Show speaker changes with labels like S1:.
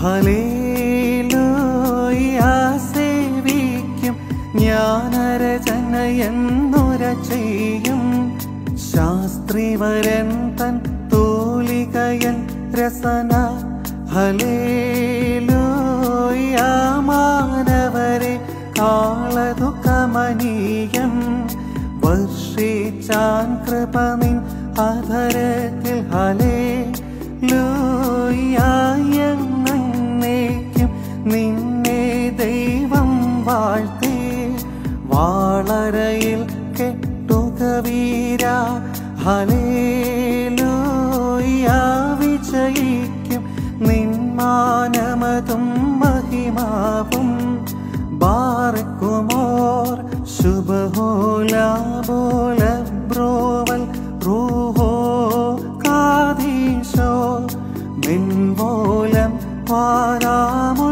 S1: hallelujah സേവിക്കും ജ്ഞാനരചനയെന്നുര ചെയ്യും ശാസ്ത്രിവരൻ തൻ തൂലികയൻ രസന ഹലേലൂയ മാനവരെ കാളതു കമനീയം വർഷിച്ചാൻ കൃപ നിൻ അധരത്തിൽ ഹലേ ലൂയായെന്നേക്കും നിന്നെ ദൈവം വാഴ്ത്തി വാളരയിൽ കെട്ടുക വീര ഹലേലൂയ വിജയിക്കും നിന്മാനമതും മഹിമാവും ബാറക്കുമോർ ശുഭഹോല ബോല ബ്രോവൽ റൂഹോ കാതീശോ മിൻമൂലം പാരാമോ